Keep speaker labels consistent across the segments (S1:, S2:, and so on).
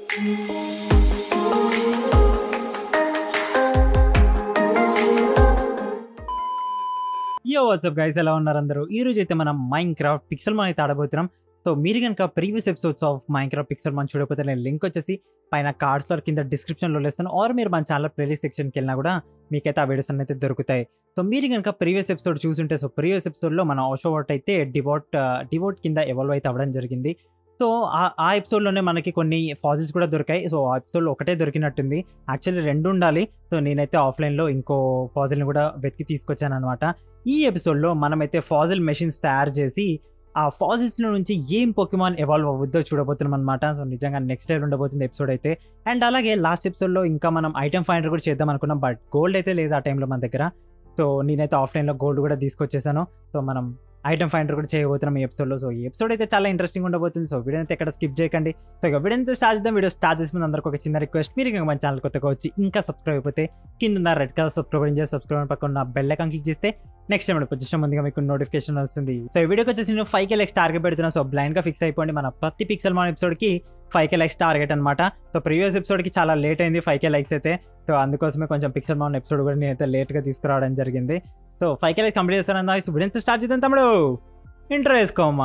S1: యో WhatsApp guys ఎలా ఉన్నారు అందరూ ఈ రోజు అయితే మనం మైన్ క్రాఫ్ట్ పిక్సెల్ మన అయితే ఆడబోతున్నాం సో మీరు కనుక previous episodes of Minecraft pixel మన చూడకపోతే నేను లింక్ వచ్చేసి పైన కార్డ్స్లో కింద డిస్క్రిప్షన్లో లేస్తాను ఆర్ మీరు మన ఛానల్ ప్లేలిస్ట్ సెక్షన్కి వెళ్ళినా కూడా మీకైతే ఆ వీడియోస్ అయితే దొరుకుతాయి సో మీరు కనుక ప్రీవియస్ ఎపిసోడ్ చూసుంటే సో ప్రీవియస్ ఎపిసోడ్లో మన ఓషోవాట్ అయితే డివోట్ డివోట్ కింద ఎవాల్వ్ అయితే అవ్వడం జరిగింది సో ఆ- ఆ ఎపిసోడ్లోనే మనకి కొన్ని ఫాజిల్స్ కూడా దొరికాయి సో ఆ ఎపిసోడ్లో ఒకటే దొరికినట్టుంది యాక్చువల్లీ రెండు ఉండాలి సో నేనైతే ఆఫ్లైన్లో ఇంకో ఫాజిల్ని కూడా వెతికి తీసుకొచ్చాను అనమాట ఈ ఎపిసోడ్లో మనమైతే ఫాజిల్ మెషిన్స్ తయారు చేసి ఆ ఫాజిల్స్ నుంచి ఏం పొకిమాన్ ఎవాల్వ్ అవ్వద్దో చూడబోతున్నాం అనమాట సో నిజంగా నెక్స్ట్ టైం ఉండబోతుంది ఎపిసోడ్ అయితే అండ్ అలాగే లాస్ట్ ఎపిసోడ్లో ఇంకా మనం ఐటమ్ ఫైండర్ కూడా చేద్దాం అనుకున్నాం బట్ గోల్డ్ అయితే లేదు ఆ టైంలో మన దగ్గర సో నేనైతే ఆఫ్లైన్లో గోల్డ్ కూడా తీసుకొచ్చేసాను సో మనం ఐటమ్ ఫైండర్ కూడా చేయబోతున్నాం ఈ ఎపిసోడ్లో సో ఈ ఎపిసోడ్ అయితే చాలా ఇంట్రెస్టింగ్ ఉండబోతుంది సో వీడియో అయితే ఎక్కడ స్కిప్ చేయకండి సో ఇక వీడియో అయితే స్టార్ట్ చేద్దాం వీడియో స్టార్ట్ చేసిన ముందు అందరికీ ఒక చిన్న రిక్వెస్ట్ మీరు ఇంకా మన ఛానల్ కొత్తగా వచ్చి ఇంకా సబ్స్క్రైబ్ అయిపోతే కింద ఉన్న రెడ్ కలర్ సబ్స్క్రైబ్ చేసి సబ్స్క్రైబ్ పక్కన ఉన్న బెల్ ఐకాన్ క్లిక్ చేస్తే నెక్స్ట్ టైం వచ్చిన ముందుగా మీకు నోటిఫికేషన్ వస్తుంది సో ఈ వీడియోకి వచ్చేసి నేను ఫైవ్ కే లైక్స్ టార్గెట్ పెడుతున్నా సో బ్లైండ్ గా ఫిక్స్ అయిపోండి మన ప్రతి పిక్సెల్ మన ఎపిసోడ్ కి ఫైవ్ కే లైక్స్ టార్గెట్ అనమాట సో ప్రీవియస్ ఎపిసోడ్ కి చాలా లేట్ అయింది ఫైవ్ కే లైక్స్ అయితే సో అందుకోసమే కొంచెం పిక్సెల్ మన ఎపిసోడ్ కూడా నేనైతే లేట్ గా తీసుకురావడం జరిగింది so five K likes complete చేస్తానన్నా సో వీడియో స్టార్ట్ చేద్దాం తమ్ముడు ఇంటర్ వేసుకోమ్మా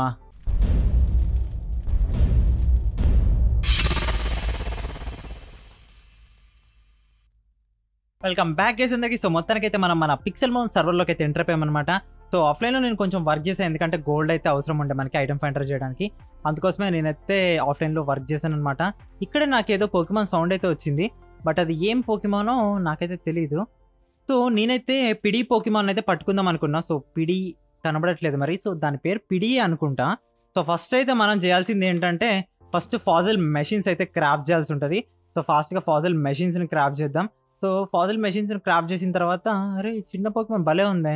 S1: వెల్కమ్ బ్యాక్ చేసేందుకు సో మొత్తానికి అయితే మనం మన పిక్సెల్ మౌన్ సర్వర్లోకి అయితే ఎంటర్ అయిపోయామన్నమాట సో ఆఫ్లైన్లో నేను కొంచెం వర్క్ చేశాను ఎందుకంటే గోల్డ్ అయితే అవసరం ఉండే మనకి ఐటమ్ ఫైండర్ చేయడానికి అందుకోసమే నేనైతే ఆఫ్లైన్లో వర్క్ చేశాను అనమాట ఇక్కడే నాకు ఏదో పోకిమాన్ సౌండ్ అయితే వచ్చింది బట్ అది ఏం పోకిమానో నాకైతే తెలియదు సో నేనైతే పిడి పోకిమాన్ అయితే పట్టుకుందాం అనుకున్నా సో పిడి కనబడట్లేదు మరి సో దాని పేరు పిడి అనుకుంటా సో ఫస్ట్ అయితే మనం చేయాల్సింది ఏంటంటే ఫస్ట్ ఫాజిల్ మెషిన్స్ అయితే క్రాఫ్ట్ చేయాల్సి ఉంటుంది సో ఫాస్ట్గా ఫాజిల్ మెషిన్స్ని క్రాఫ్ట్ చేద్దాం సో ఫాజిల్ మెషిన్స్ని క్రాఫ్ట్ చేసిన తర్వాత అరే ఈ చిన్న పోకిమాన్ భలే ఉంది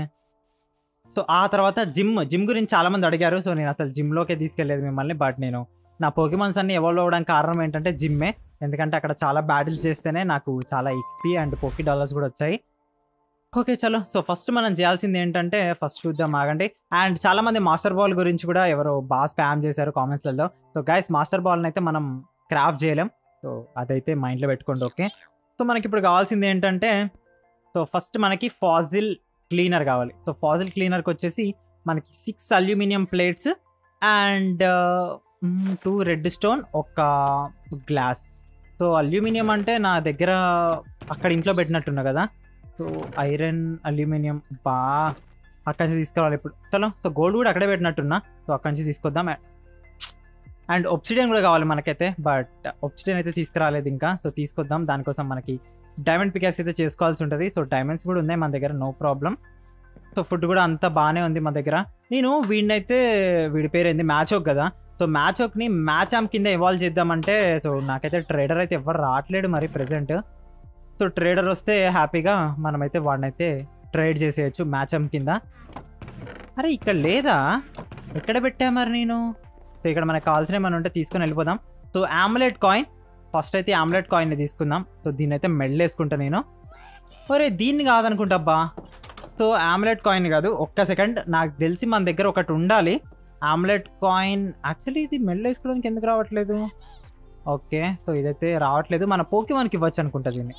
S1: సో ఆ తర్వాత జిమ్ జిమ్ గురించి చాలా మంది అడిగారు సో నేను అసలు జిమ్లోకే తీసుకెళ్లేదు మిమ్మల్ని బట్ నేను నా పోకిమాన్స్ అన్ని ఎవాల్వ్ అవ్వడానికి కారణం ఏంటంటే జిమ్మే ఎందుకంటే అక్కడ చాలా బ్యాటిల్స్ చేస్తేనే నాకు చాలా ఎక్స్పీ అండ్ పోకీ డాలర్స్ కూడా వచ్చాయి ఓకే చలో సో ఫస్ట్ మనం చేయాల్సింది ఏంటంటే ఫస్ట్ చూద్దాం ఆగండి అండ్ చాలా మంది మాస్టర్ బాల్ గురించి కూడా ఎవరో బాగా స్పామ్ చేశారు కామెంట్స్లలో సో గైస్ మాస్టర్ బాల్ని అయితే మనం క్రాఫ్ట్ చేయలేం సో అదైతే మైండ్లో పెట్టుకోండి ఓకే సో మనకి ఇప్పుడు కావాల్సింది ఏంటంటే సో ఫస్ట్ మనకి ఫాజిల్ క్లీనర్ కావాలి సో ఫాజిల్ క్లీనర్కి వచ్చేసి మనకి six aluminium plates and two red stone ఒక గ్లాస్ సో అల్యూమినియం అంటే నా దగ్గర అక్కడ ఇంట్లో పెట్టినట్టున్నా కదా సో ఐరన్ అల్యూమినియం బా అక్కడి నుంచి తీసుకురావాలి ఇప్పుడు చలో సో గోల్డ్ కూడా అక్కడే పెట్టినట్టున్నా సో అక్కడి నుంచి తీసుకొద్దాం అండ్ ఒప్సిడియన్ కూడా కావాలి మనకైతే బట్ ఒప్సిడియన్ అయితే తీసుకురాలేదు ఇంకా సో తీసుకొద్దాం దానికోసం మనకి డైమండ్ పికాక్స్ అయితే చేసుకోవాల్సి ఉంటుంది సో డైమండ్స్ కూడా ఉన్నాయి మన దగ్గర నో ప్రాబ్లం సో ఫుడ్ కూడా అంతా బాగానే ఉంది మన దగ్గర నేను వీడినైతే వీడి పేరు ఏంది మ్యాచోక్ కదా సో మ్యాచోక్ని మ్యాచ్ ఆమ్ కింద ఇవాల్వ్ చేద్దామంటే సో నాకైతే ట్రేడర్ అయితే ఎవరు రావట్లేడు మరి ప్రెసెంట్ సో ట్రేడర్ వస్తే హ్యాపీగా మనమైతే వాడినైతే ట్రేడ్ చేసేయచ్చు మ్యాచ్ ఆమ్ కింద అరే ఇక్కడ లేదా ఎక్కడ పెట్టా మరి నేను సో ఇక్కడ మనకు కావాల్సిన ఏమైనా ఉంటే తీసుకొని వెళ్ళిపోదాం సో ఆమ్లెట్ కాయిన్ ఫస్ట్ అయితే ఆమ్లెట్ కాయిన్ని తీసుకుందాం సో దీన్ని అయితే మెడల్ వేసుకుంటా నేను ఒరే దీన్ని కాదనుకుంటా అబ్బా సో ఆమ్లెట్ కాయిన్ కాదు ఒక్క సెకండ్ నాకు తెలిసి మన దగ్గర ఒకటి ఉండాలి ఆమ్లెట్ కాయిన్ యాక్చువల్లీ ఇది మెడల్ వేసుకోవడానికి ఎందుకు రావట్లేదు ఓకే సో ఇదైతే రావట్లేదు మన పోకిమాన్కి ఇవ్వచ్చు అనుకుంటా దీన్ని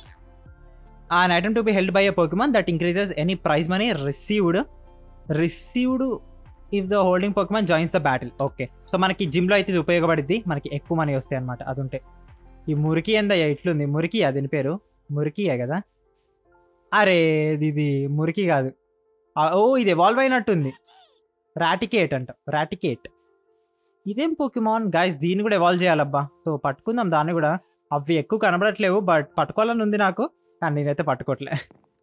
S1: an item to be held by a Pokemon that increases any prize money received received if the holding Pokemon joins the battle okay so మనకి జిమ్లో అయితే ఇది ఉపయోగపడిద్ది మనకి ఎక్కువ మనీ వస్తాయి అనమాట అది ఉంటే ఈ మురికి ఎందయ్యా ఇట్లుంది మురికి అదని పేరు మురికియే కదా అరే ఇది ఇది మురికి కాదు ఆ, ఓ ఇది ఎవాల్వ్ అయినట్టుంది రాటికేట్ అంట రాటికేట్ ఇదేం పోకిమాన్ గాయస్ దీన్ని కూడా ఎవాల్వ్ చేయాలబ్బా సో పట్టుకుందాం దాన్ని కూడా అవి ఎక్కువ కనబడట్లేవు బట్ పట్టుకోవాలని ఉంది నాకు కానీ నేనైతే పట్టుకోవట్లే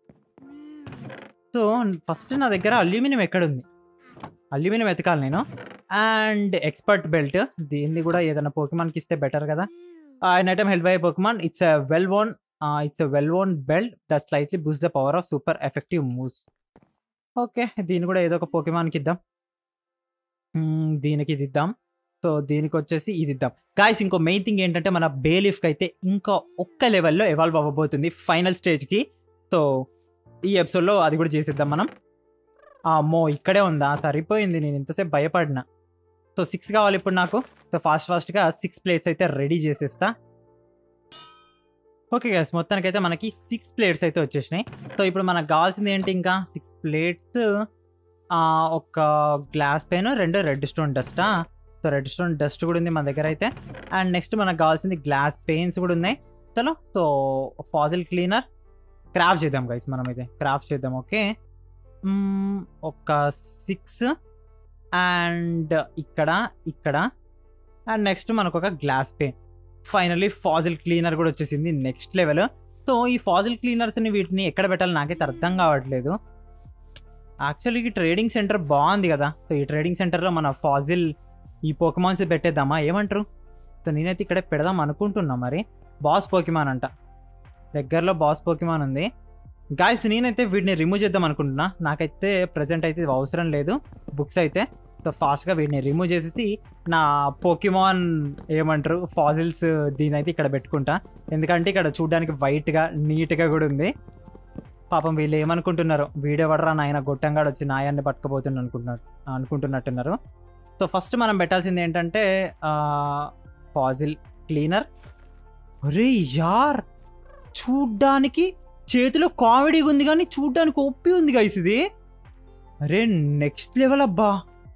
S1: సో ఫస్ట్ నా దగ్గర అల్యూమినియం ఎక్కడుంది అల్యూమినియం ఎతకాలి నేను అండ్ ఎక్స్పర్ట్ బెల్ట్ దీన్ని కూడా ఏదైనా పోకిమాన్కి ఇస్తే బెటర్ కదా and item help by Pokemon it's a well worn it's a well worn belt the slightly boost the power of super effective moves okay దీన్ని కూడా ఏదో ఒక పోకిమాన్కి ఇద్దాం మ్మ్, దీనికి ఇది ఇద్దాం సో దీనికి వచ్చేసి ఇది ఇద్దాం గాయస్ ఇంకో మెయిన్ థింగ్ ఏంటంటే మన బేలిఫ్కి అయితే ఇంకా ఒక్క లెవెల్లో ఎవాల్వ్ అవ్వబోతుంది ఫైనల్ స్టేజ్కి సో ఈ ఎపిసోడ్లో అది కూడా చేసేద్దాం మనం అమ్మో ఇక్కడే ఉందా సరిపోయింది నేను ఇంతసేపు భయపడినా సో సిక్స్ కావాలి ఇప్పుడు నాకు సో ఫాస్ట్ ఫాస్ట్గా సిక్స్ ప్లేట్స్ అయితే రెడీ చేసేస్తా ఓకే గైస్ మొత్తానికైతే మనకి సిక్స్ ప్లేట్స్ అయితే వచ్చేసినాయి సో ఇప్పుడు మనకు కావాల్సింది ఏంటి ఇంకా సిక్స్ ప్లేట్స్ ఒక గ్లాస్ పెన్ రెండు రెడ్ స్టోన్ డస్టా సో రెడ్ స్టోన్ డస్ట్ కూడా ఉంది మన దగ్గర అయితే అండ్ నెక్స్ట్ మనకు కావాల్సింది గ్లాస్ పెయిన్స్ కూడా ఉన్నాయి చలో సో ఫాజిల్ క్లీనర్ క్రాఫ్ట్ చేద్దాం గైస్ మనం అయితే క్రాఫ్ట్ చేద్దాం ఓకే మ్మ్, ఒక సిక్స్ అండ్ ఇక్కడ ఇక్కడ అండ్ నెక్స్ట్ మనకు ఒక glass pane finally fossil cleaner కూడా వచ్చేసింది నెక్స్ట్ లెవెల్ సో ఈ ఫాజిల్ క్లీనర్స్ని వీటిని ఎక్కడ పెట్టాలి నాకైతే అర్థం కావట్లేదు యాక్చువల్లీ ఈ ట్రేడింగ్ సెంటర్ బాగుంది కదా సో ఈ ట్రేడింగ్ సెంటర్లో మన ఫాజిల్ ఈ పోకిమాన్స్ పెట్టేద్దామా ఏమంటారు సో నేనైతే ఇక్కడ పెడదాం అనుకుంటున్నా మరి బాస్ పోకిమాన్ అంట దగ్గరలో బాస్ పోకిమాన్ ఉంది గాయస్ నేనైతే వీటిని రిమూవ్ చేద్దాం అనుకుంటున్నా నాకైతే ప్రజెంట్ అయితే ఇవి అవసరం లేదు బుక్స్ అయితే సో ఫాస్ట్గా వీటిని రిమూవ్ చేసేసి నా పోకిమాన్ ఏమంటారు ఫాజిల్స్ దీని అయితే ఇక్కడ పెట్టుకుంటా ఎందుకంటే ఇక్కడ చూడడానికి వైట్గా నీట్గా కూడా ఉంది పాపం వీళ్ళు ఏమనుకుంటున్నారు వీడియో పడరా నాయన గొట్టంగాడు వచ్చి నాయాన్ని పట్టుకుపోతున్నా అనుకుంటున్నారు అనుకుంటున్నట్టున్నారు సో ఫస్ట్ మనం పెట్టాల్సింది ఏంటంటే ఫాజిల్ క్లీనర్ అరే యార్ చూడ్డానికి చేతిలో కామెడీగా ఉంది కానీ చూడ్డానికి ఒప్పి ఉంది గైస్ ఇది అరే నెక్స్ట్ లెవెల్ అబ్బా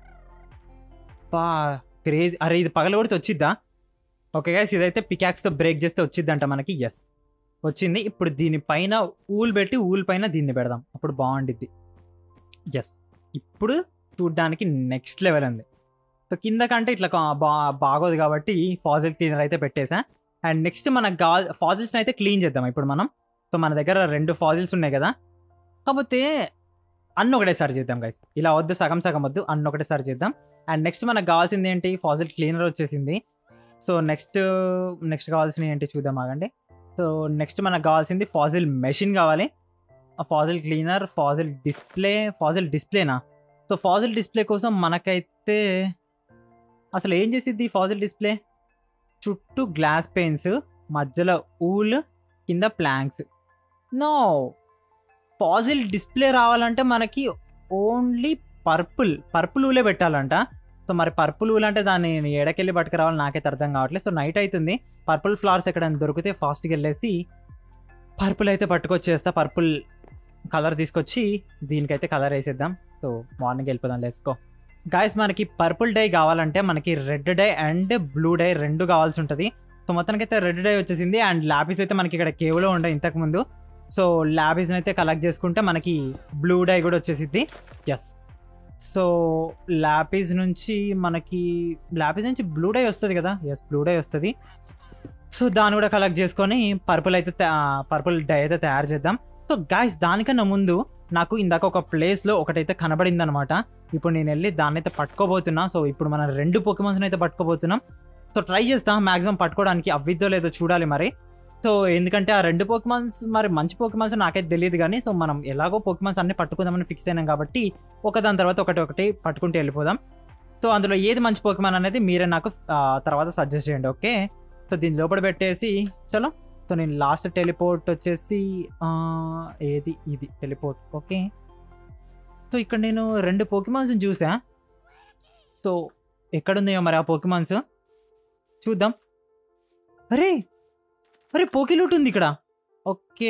S1: బా క్రేజ్ అరే ఇది పగలగొడితే వచ్చిద్దా ఓకే గైస్ ఇదైతే పికాక్స్తో బ్రేక్ చేస్తే వచ్చిద్దంట మనకి ఎస్ వచ్చింది ఇప్పుడు దీనిపైన ఊలు పెట్టి ఊల్ పైన దీన్ని పెడదాం అప్పుడు బాగుండిద్ది ఎస్ ఇప్పుడు చూడ్డానికి నెక్స్ట్ లెవెల్ ఉంది సో కింద కంటే ఇట్లా కా- బా బాగోదు కాబట్టి ఫాజిల్ క్లీనర్ అయితే పెట్టేసా అండ్ నెక్స్ట్ మనకు గా ఫాజిల్స్ని అయితే క్లీన్ చేద్దాం ఇప్పుడు మనం సో మన దగ్గర రెండు ఫాజిల్స్ ఉన్నాయి కదా కాకపోతే అన్న ఒకటేసారి చేద్దాం గైస్ ఇలా వద్దు సగం సగం వద్దు అన్న ఒకటేసారి చేద్దాం అండ్ నెక్స్ట్ మనకు కావాల్సింది ఏంటి ఫాజిల్ క్లీనర్ వచ్చేసింది సో నెక్స్ట్ నెక్స్ట్ కావాల్సినవి ఏంటి చూద్దాం ఆగండి సో నెక్స్ట్ మనకు కావాల్సింది ఫాజిల్ మెషిన్ కావాలి ఆ fossil cleaner fossil display fossil డిస్ప్లేనా సో ఫాజిల్ డిస్ప్లే కోసం మనకైతే అసలు ఏం చేసిద్ది ఫాజిల్ డిస్ప్లే చుట్టూ గ్లాస్ పెయిన్స్ మధ్యలో ఊల్ కింద ప్లాంక్స్ నో ఫాజిల్ డిస్ప్లే రావాలంటే మనకి ఓన్లీ పర్పుల్ పర్పుల్ ఊలే పెట్టాలంట సో మరి పర్పుల్ ఊల్ అంటే దాన్ని ఎడకెళ్ళి పట్టుకురావాలి నాకైతే అర్థం కావట్లేదు సో నైట్ అవుతుంది పర్పుల్ ఫ్లవర్స్ ఎక్కడైనా దొరికితే ఫాస్ట్గా వెళ్ళేసి పర్పుల్ అయితే పట్టుకొచ్చేస్తా పర్పుల్ కలర్ తీసుకొచ్చి దీనికైతే కలర్ వేసేద్దాం సో మార్నింగ్ వెళ్ళిపోదాం లెట్స్కో గాయస్ మనకి పర్పుల్ డై కావాలంటే మనకి red dye and blue dye రెండు కావాల్సి ఉంటుంది సో మొత్తానికి అయితే రెడ్ డై వచ్చేసింది అండ్ ల్యాపిస్ అయితే మనకి ఇక్కడ కేవ్లో ఉండే ఇంతకు ముందు సో ల్యాపిస్ని అయితే కలెక్ట్ చేసుకుంటే మనకి బ్లూ డై కూడా వచ్చేసిద్ది ఎస్ సో ల్యాపిస్ నుంచి మనకి ల్యాపిస్ నుంచి బ్లూ డై వస్తుంది కదా ఎస్ బ్లూ డై వస్తుంది సో దాన్ని కూడా కలెక్ట్ చేసుకొని పర్పుల్ అయితే పర్పుల్ డై అయితే తయారు చేద్దాం సో గాయస్ దానికన్నా ముందు నాకు ఇందాక ఒక ప్లేస్లో ఒకటైతే కనబడింది అనమాట ఇప్పుడు నేను వెళ్ళి దాన్ని అయితే పట్టుకోబోతున్నా సో ఇప్పుడు మనం రెండు పొకిమాన్స్ని అయితే పట్టుకోబోతున్నాం సో ట్రై చేస్తాం మాక్సిమం పట్టుకోవడానికి అవ్విద్దో లేదో చూడాలి మరి సో ఎందుకంటే ఆ రెండు పోకిమాన్స్ మరి మంచి పోకిమాన్స్ నాకైతే తెలియదు కానీ సో మనం ఎలాగో పోకిమాన్స్ అన్ని పట్టుకుందామని ఫిక్స్ అయినాం కాబట్టి ఒకదాని తర్వాత ఒకటి ఒకటి పట్టుకుంటూ వెళ్ళిపోదాం సో అందులో ఏది మంచి పోకిమాన్ అనేది మీరే నాకు ఆ, తర్వాత సజెస్ట్ చేయండి ఓకే సో దీని లోపల పెట్టేసి చలో సో నేను లాస్ట్ టెలిపోర్ట్ వచ్చేసి ఆ, ఏది ఇది టెలిపోర్ట్ ఓకే సో ఇక్కడ నేను రెండు పోకిమాన్స్ చూసా సో ఎక్కడుందో మరి ఆ పోకిమాన్స్ చూద్దాం అరే అరే పోకిలూట్ ఉంది ఇక్కడ ఓకే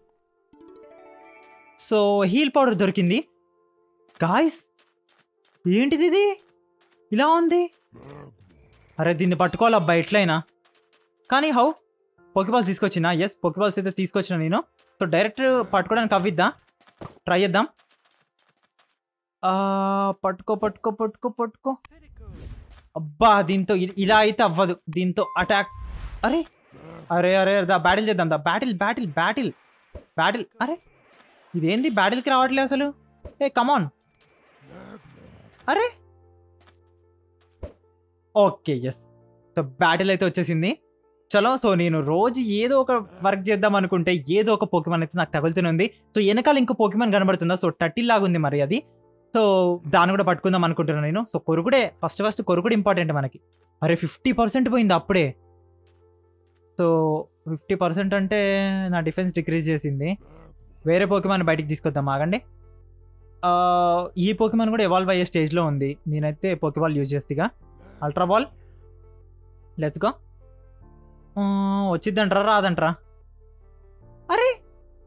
S1: సో హీల్ పౌడర్ దొరికింది గాయస్ ఏంటిది ఇది ఇలా ఉంది అరే దీన్ని పట్టుకోవాలబ్బా ఎట్లయినా కానీ హౌ పోకిబాల్స్ తీసుకొచ్చిన ఎస్ పోకిబాల్స్ అయితే తీసుకొచ్చిన నేను సో డైరెక్ట్ పట్టుకోవడానికి అవ్విద్దా ట్రై చేద్దాం ఆ, పట్టుకో పట్టుకో పట్టుకో పట్టుకో అబ్బా దీంతో ఇ- ఇలా అయితే అవ్వదు దీంతో అటాక్ అరే అరే అరే దా బ్యాటిల్ చేద్దాం దా బ్యాటిల్ బ్యాటిల్ బ్యాటిల్ బ్యాటిల్ అరే ఇదేంది బ్యాటిల్కి రావట్లే అసలు ఏ కమాన్ అరే ఓకే ఎస్ సో బ్యాటిల్ అయితే వచ్చేసింది చలో సో నేను రోజు ఏదో ఒక వర్క్ చేద్దాం అనుకుంటే ఏదో ఒక పోకిమాన్ అయితే నాకు తగులుతూనే ఉంది సో వెనకాల ఇంకో పోకిమాన్ కనబడుతుందా సో టర్టిల్ లాగా ఉంది మరి అది సో దాన్ని కూడా పట్టుకుందాం అనుకుంటున్నాను నేను సో కొరుకుడే ఫస్ట్ ఫస్ట్ కొరుకుడు ఇంపార్టెంట్ మనకి అరే ఫిఫ్టీ పర్సెంట్ పోయింది అప్పుడే సో ఫిఫ్టీ పర్సెంట్ అంటే నా డిఫెన్స్ డిక్రీజ్ చేసింది వేరే పోకిమాన్ బయటికి తీసుకొద్దాం ఆగండి ఆ, ఈ పోకిమాన్ కూడా ఎవాల్వ్ అయ్యే స్టేజ్లో ఉంది నేనైతే పోకిబాల్ యూజ్ చేస్తేగా అల్ట్రా బాల్ లెట్స్ గో వచ్చిద్దంటారా రాదంటారా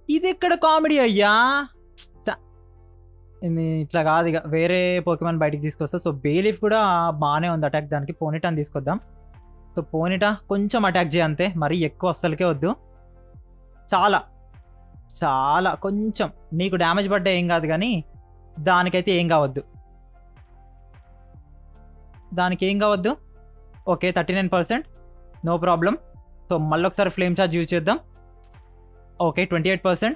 S1: ఇది ఎక్కడ కామెడీ అయ్యా చ్చ. ఇది ఇట్లా కాదు ఇక వేరే పోకిమాన్ బయటికి తీసుకొస్తా సో బేలీఫ్ కూడా బాగానే ఉంది అటాక్ దానికి పోనిటాని తీసుకొద్దాం సో పోనిటా కొంచెం అటాక్ చేయ అంతే మరీ ఎక్కువ అస్సలకే వద్దు చాలా చాలా కొంచెం నీకు డ్యామేజ్ పడ్డా ఏం కాదు కానీ దానికైతే ఏం కావద్దు దానికి ఏం కావద్దు okay thirty nine percent no problem so మళ్ళీ ఒకసారి ఫ్లేమ్ ఛార్జ్ యూజ్ చేద్దాం ఓకే ట్వంటీ ఎయిట్ పర్సెంట్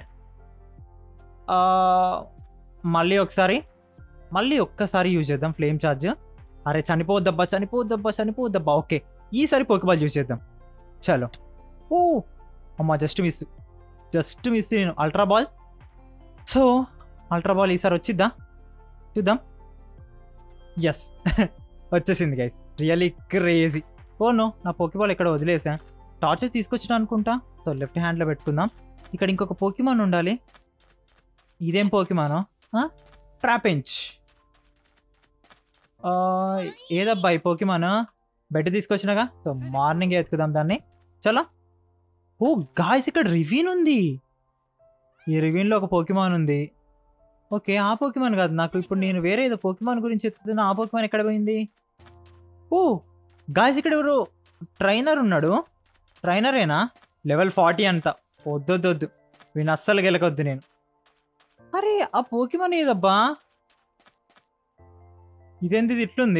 S1: మళ్ళీ ఒకసారి మళ్ళీ ఒక్కసారి యూజ్ చేద్దాం ఫ్లేమ్ ఛార్జ్ అరే చనిపోద్దబ్బా చనిపోద్దబ్బా చనిపోద్దబ్బా ఓకే ఈసారి పోకిబాల్ యూజ్ చేద్దాం చలో ఓ అమ్మా జస్ట్ మిస్ జస్ట్ మిస్ నేను ultra ball so ultra ball ఈసారి వచ్చిద్దా చూద్దాం ఎస్ వచ్చేసింది guys really crazy oh no నా పోకిబాల్ ఇక్కడ వదిలేసా టార్చెస్ తీసుకొచ్చిన అనుకుంటా సో లెఫ్ట్ హ్యాండ్లో పెట్టుకుందాం ఇక్కడ ఇంకొక పోకిమాన్ ఉండాలి ఇదేం పోకిమానో ట్రాపెంచ్ ఏదబ్బా ఈ పోకిమాన్ బెడ్ తీసుకొచ్చినాగా సో మార్నింగ్ ఎత్తుకుదాం దాన్ని చలో ఓ గాయస్ ఇక్కడ రివీన్ ఉంది ఈ రివీన్లో ఒక పోకిమాన్ ఉంది ఓకే ఆ పోకిమాన్ కాదు నాకు ఇప్పుడు నేను వేరే ఏదో పోకిమాన్ గురించి ఎత్తుకుతున్నా ఆ పోకిమాన్ ఎక్కడ పోయింది ఓ గాయస్ ఇక్కడ ఎవరు ట్రైనర్ ఉన్నాడు ట్రైనరేనా లెవెల్ ఫార్టీ అంట వద్దొద్దొద్దు వీని అస్సలు గెలకొద్దు నేను అరే ఆ పోకిమాన్ ఏదబ్బా ఇదేంది ఇది ఇట్లుంది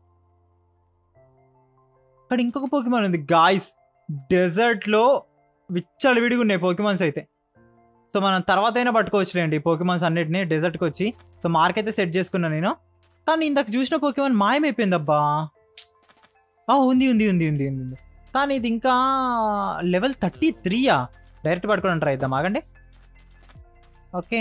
S1: అక్కడ ఇంకొక పోకిమాన్ ఉంది గాయస్ డెజర్ట్లో విచ్చలు విడిగా ఉన్నాయి పోకిమాన్స్ అయితే సో మనం తర్వాత అయినా పట్టుకోవచ్చులేండి ఈ పోకిమాన్స్ అన్నిటిని డెజర్ట్కి వచ్చి సో మార్క్ అయితే సెట్ చేసుకున్నా నేను కానీ ఇందాక చూసిన పోకిమాన్ మాయమైపోయిందబ్బా ఆ, ఉంది ఉంది ఉంది ఉంది ఉంది ఉంది కానీ ఇది ఇంకా లెవెల్ థర్టీ త్రీయా డైరెక్ట్ పట్టుకోవడం ట్రై చేద్దాం ఆగండి ఓకే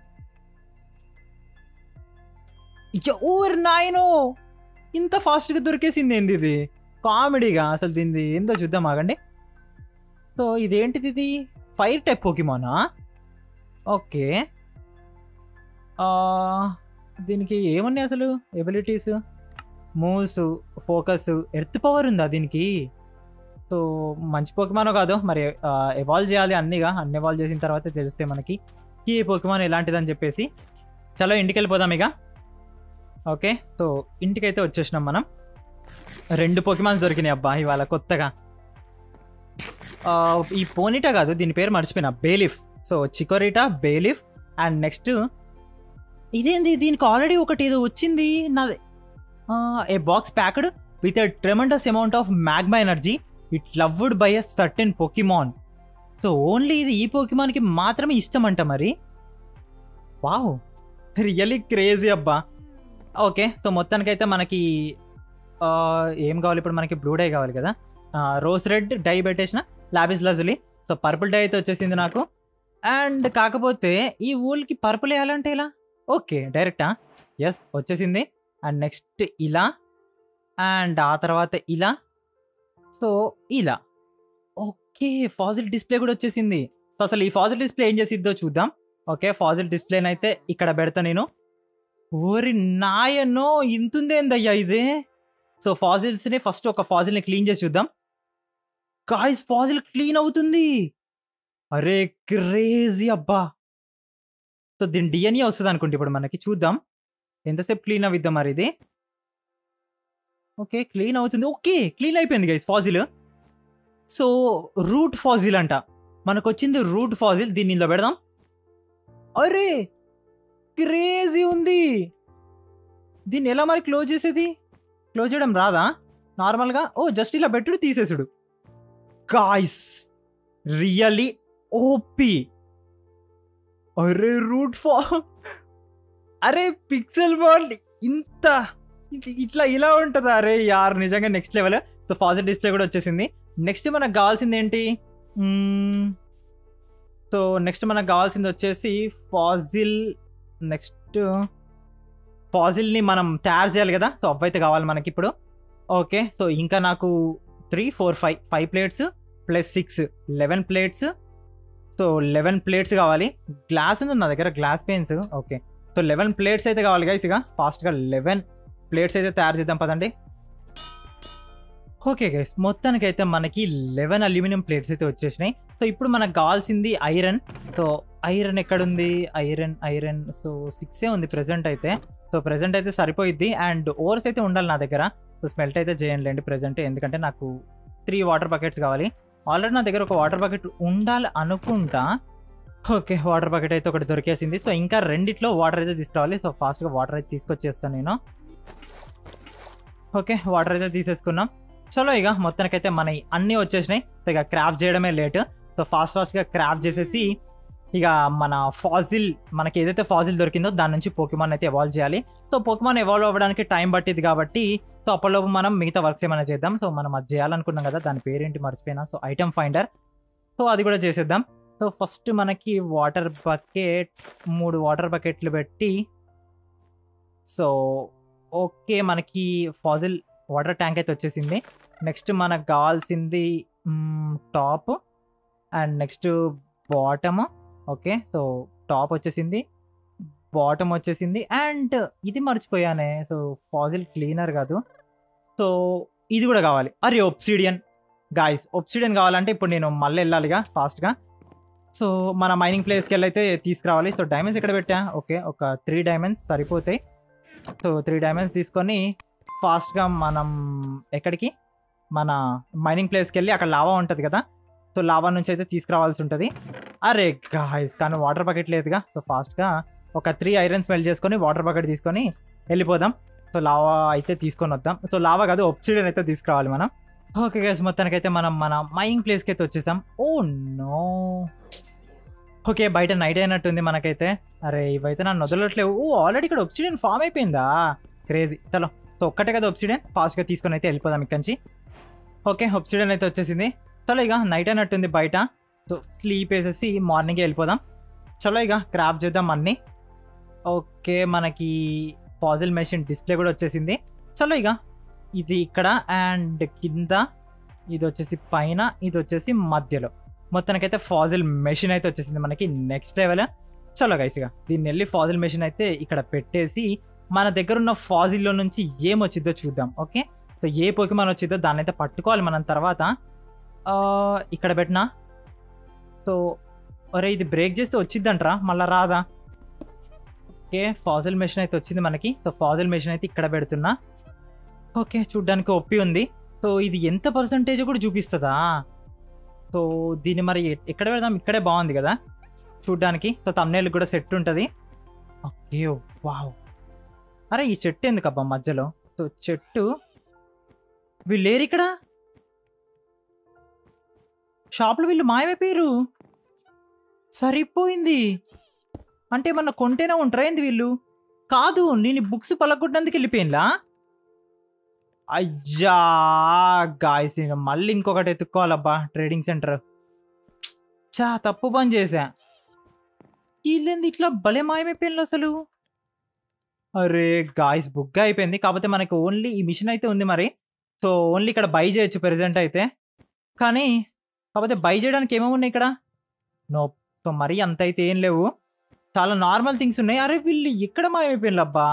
S1: ఓర్ నాయనో ఇంత ఫాస్ట్గా దొరికేసింది ఏంది ఇది కామెడీగా అసలు దీనిది ఏందో చూద్దాం ఆగండి సో ఇదేంటిది ఇది ఫైర్ టైప్ పోకిమానా ఓకే ఆ, దీనికి ఏమున్నాయి అసలు abilities moves focus earth power ఉందా దీనికి సో మంచి పోకిమానో కాదు మరి ఎవాల్వ్ చేయాలి అన్నిగా అన్ని ఎవాల్వ్ చేసిన తర్వాతే తెలిస్తే మనకి ఈ పోకిమాన్ ఎలాంటిదని చెప్పేసి చలో ఇంటికి వెళ్ళిపోదాం ఇక ఓకే సో ఇంటికైతే వచ్చేసినాం మనం రెండు పోకిమాన్స్ దొరికినాయి అబ్బా ఇవాళ కొత్తగా ఆ, ఈ పోనిటా కాదు దీని పేరు మర్చిపోయినా Bayleef so Chikorita Bayleef and next ఇదేంది దీనికి ఆల్రెడీ ఒకటి ఏదో వచ్చింది నాది a box packed with a tremendous amount of magma energy it loved by a certain Pokemon so only ఇది ఈ పొకిమాన్కి మాత్రమే ఇష్టం అంట మరి వావ్ రియలీ క్రేజీ అబ్బా ఓకే సో మొత్తానికైతే మనకి ఆ, ఏం కావాలి ఇప్పుడు మనకి బ్లూ డై కావాలి కదా రోజ్ రెడ్ డై పెట్టేసిన lapis lazuli so purple dye అయితే వచ్చేసింది నాకు అండ్ కాకపోతే ఈ ఊల్కి పర్పుల్ వేయాలంటే ఇలా ఓకే డైరెక్టా ఎస్ వచ్చేసింది అండ్ నెక్స్ట్ ఇలా అండ్ ఆ తర్వాత ఇలా సో ఇలా ఓకే ఫాజిల్ డిస్ప్లే కూడా వచ్చేసింది సో అసలు ఈ ఫాజిల్ డిస్ప్లే ఏం చేసిద్దో చూద్దాం ఓకే ఫాజిల్ డిస్ప్లేని అయితే ఇక్కడ పెడతా నేను ఓరి నాయనో ఇంతుందేందయ్యా ఇదే సో ఫాజిల్స్ని ఫస్ట్ ఒక ఫాజిల్ని క్లీన్ చేసి చూద్దాం గాయస్ ఫాజిల్ క్లీన్ అవుతుంది అరే క్రేజీ అబ్బా సో దీని డిఎన్ఏ వస్తుంది అనుకుంటే ఇప్పుడు మనకి చూద్దాం ఎంతసేపు క్లీన్ అవిద్దాం మరి ఇది ఓకే క్లీన్ అవుతుంది ఓకే క్లీన్ అయిపోయింది guys fossil so root fossil అంట మనకు వచ్చింది రూట్ ఫాజిల్ దీన్ని ఇందులో పెడదాం అరే క్రేజీ ఉంది దీన్ని ఎలా మరి క్లోజ్ చేసేది క్లోజ్ చేయడం రాదా నార్మల్గా ఓ జస్ట్ ఇలా పెట్టుడు తీసేసుడు గాయస్ రియల్లీ ఓపి అరే రూట్ ఫా అరే పిక్సెల్ వరల్డ్ ఇంత ఇ- ఇట్లా ఇలా ఉంటుందా అరే యార్ నిజంగా next level so fossil display కూడా వచ్చేసింది నెక్స్ట్ మనకు కావాల్సింది ఏంటి మ్మ్. సో నెక్స్ట్ మనకు కావాల్సింది వచ్చేసి ఫాజిల్ నెక్స్ట్ ఫాజిల్ని మనం తయారు చేయాలి కదా సో అవైతే కావాలి మనకి ఇప్పుడు ఓకే సో ఇంకా నాకు three four five five plates plus six eleven plates so eleven plates కావాలి గ్లాస్ ఉంది నా దగ్గర glass panes okay so eleven plates అయితే కావాలి గైస్ ఇక ఫాస్ట్గా లెవెన్ ప్లేట్స్ అయితే తయారు చేద్దాం పదండి ఓకే గైస్ మొత్తానికైతే మనకి లెవెన్ అల్యూమినియం ప్లేట్స్ అయితే వచ్చేసినాయి సో ఇప్పుడు మనకు కావాల్సింది ఐరన్ సో ఐరన్ ఎక్కడుంది ఐరన్ ఐరన్ సో సిక్సే ఉంది ప్రెసెంట్ అయితే సో ప్రెసెంట్ అయితే సరిపోయిద్ది అండ్ ఓవర్స్ అయితే ఉండాలి నా దగ్గర సో స్మెల్ట్ అయితే చేయండి ప్రెసెంట్ ఎందుకంటే నాకు త్రీ వాటర్ బకెట్స్ కావాలి ఆల్రెడీ నా దగ్గర ఒక వాటర్ బకెట్ ఉండాలి అనుకుంటా ఓకే వాటర్ బకెట్ అయితే ఒకటి దొరికేసింది సో ఇంకా రెండిట్లో వాటర్ అయితే తీసుకోవాలి సో ఫాస్ట్గా వాటర్ అయితే తీసుకొచ్చేస్తాను నేను ఓకే వాటర్ అయితే తీసేసుకున్నాం చలో ఇక మొత్తానికైతే మన అన్నీ వచ్చేసినాయి సో ఇక క్రాఫ్ట్ చేయడమే లేట్ సో ఫాస్ట్ ఫాస్ట్గా క్రాఫ్ట్ చేసేసి ఇక మన ఫాజిల్ మనకి ఏదైతే ఫాజిల్ దొరికిందో దాని నుంచి పోకిమాన్ అయితే ఎవాల్వ్ చేయాలి సో పోకిమాన్ ఎవాల్వ్ అవ్వడానికి టైం పట్టింది కాబట్టి సో అప్పటిలోపు మనం మిగతా వర్క్స్ ఏమైనా చేద్దాం సో మనం అది చేయాలనుకున్నాం కదా దాని పేరేంటి మర్చిపోయినా సో ఐటమ్ ఫైండర్ సో అది కూడా చేసేద్దాం సో ఫస్ట్ మనకి వాటర్ బకెట్ మూడు వాటర్ బకెట్లు పెట్టి సో ఓకే మనకి ఫాజిల్ వాటర్ ట్యాంక్ అయితే వచ్చేసింది నెక్స్ట్ మనకు కావాల్సింది top and next bottom okay so top వచ్చేసింది బాటమ్ వచ్చేసింది అండ్ ఇది మర్చిపోయానే సో ఫాజిల్ క్లీనర్ కాదు సో ఇది కూడా కావాలి అరే ఒప్సిడియన్ గాయస్ ఒప్సిడియన్ కావాలంటే ఇప్పుడు నేను మళ్ళీ వెళ్ళాలిగా ఫాస్ట్గా సో మన మైనింగ్ ప్లేస్కి వెళ్ళి అయితే తీసుకురావాలి సో డైమండ్స్ ఎక్కడ పెట్టా ఓకే ఒక త్రీ డైమండ్స్ సరిపోతాయి సో త్రీ డైమండ్స్ తీసుకొని ఫాస్ట్గా మనం ఎక్కడికి మన మైనింగ్ ప్లేస్కి వెళ్ళి అక్కడ లావా ఉంటుంది కదా సో లావా నుంచి అయితే తీసుకురావాల్సి ఉంటుంది అరే గాయస్ కానీ వాటర్ బకెట్ లేదుగా సో ఫాస్ట్గా ఒక త్రీ ఐరన్స్ మెల్ట్ చేసుకొని వాటర్ బకెట్ తీసుకొని వెళ్ళిపోదాం సో లావా అయితే తీసుకొని వద్దాం సో లావా కాదు ఒప్సిడియన్ అయితే తీసుకురావాలి మనం ఓకే గైస్ మొత్తానికైతే మనం మన మైనింగ్ ప్లేస్కి అయితే వచ్చేసాం ఓ నో ఓకే బయట నైట్ అయినట్టుంది మనకైతే అరే ఇవైతే నన్ను వదలట్లేవు ఓ ఆల్రెడీ ఇక్కడ ఒప్సిడియన్ ఫామ్ అయిపోయిందా క్రేజీ చలో సో ఒక్కటే కదా ఒప్సిడియన్ ఫాస్ట్గా తీసుకొని అయితే వెళ్ళిపోదాం ఇక్కడి నుంచి ఓకే ఒప్సిడియన్ అయితే వచ్చేసింది చలో ఇక నైట్ అయినట్టుంది బయట సో స్లీప్ వేసేసి మార్నింగ్ వెళ్ళిపోదాం చలో ఇక క్రాఫ్ట్ చేద్దాం అన్నీ ఓకే మనకి పాజిల్ మెషిన్ డిస్ప్లే కూడా వచ్చేసింది చలో ఇక ఇది ఇక్కడ అండ్ కింద ఇది వచ్చేసి పైన ఇది వచ్చేసి మధ్యలో మొత్తానికైతే ఫాజిల్ మెషిన్ అయితే వచ్చేసింది మనకి నెక్స్ట్ లెవెల్ చలో గైస్ ఇక దీన్ని వెళ్ళి ఫాజిల్ మెషిన్ అయితే ఇక్కడ పెట్టేసి మన దగ్గర ఉన్న ఫాజిల్లో నుంచి ఏం వచ్చిందో చూద్దాం ఓకే సో ఏ పోకిమాన్ వచ్చిందో దాన్ని అయితే పట్టుకోవాలి మనం తర్వాత ఆ, ఇక్కడ పెట్టినా సో అరే ఇది బ్రేక్ చేస్తే వచ్చిద్దంట్రా మళ్ళీ రాదా ఓకే ఫాజిల్ మెషిన్ అయితే వచ్చింది మనకి సో ఫాజిల్ మెషిన్ అయితే ఇక్కడ పెడుతున్నా ఓకే చూడ్డానికి ఒప్పి ఉంది సో ఇది ఎంత పర్సంటేజ్ కూడా చూపిస్తుందా సో దీన్ని మరి ఎ- ఎక్కడ పెడదాం ఇక్కడే బాగుంది కదా చూడ్డానికి సో తమ్నేల్ కూడా సెట్ ఉంటుంది ఓకే వావ్ అరే ఈ చెట్టు ఎందుకు అబ్బా మధ్యలో సో చెట్టు వీళ్ళు లేరు ఇక్కడ షాప్లో వీళ్ళు మాయమైపోయారు సరిపోయింది అంటే మన కొంటేనే ఉంటారా ఏంది వీళ్ళు కాదు నేను బుక్స్ పలకొట్టడానికి వెళ్ళిపోయిన్లా అయ్యా గాయస్ నేను మళ్ళీ ఇంకొకటి ఎత్తుక్కోవాలబ్బా ట్రేడింగ్ సెంటర్ చా తప్పు పని చేశా వీళ్ళేంది ఇట్లా భలే మాయమైపోయింది అసలు అరే గాయస్ బుక్ అయిపోయింది కాకపోతే మనకి ఓన్లీ ఈ మిషన్ అయితే ఉంది మరి సో ఓన్లీ ఇక్కడ బై చేయొచ్చు ప్రెసెంట్ అయితే కానీ కాకపోతే బై చేయడానికి ఏమేమి ఉన్నాయి ఇక్కడ నో సో మరీ అంత అయితే ఏం లేవు చాలా నార్మల్ థింగ్స్ ఉన్నాయి అరే వీళ్ళు ఎక్కడ మాయమైపోయింది అబ్బా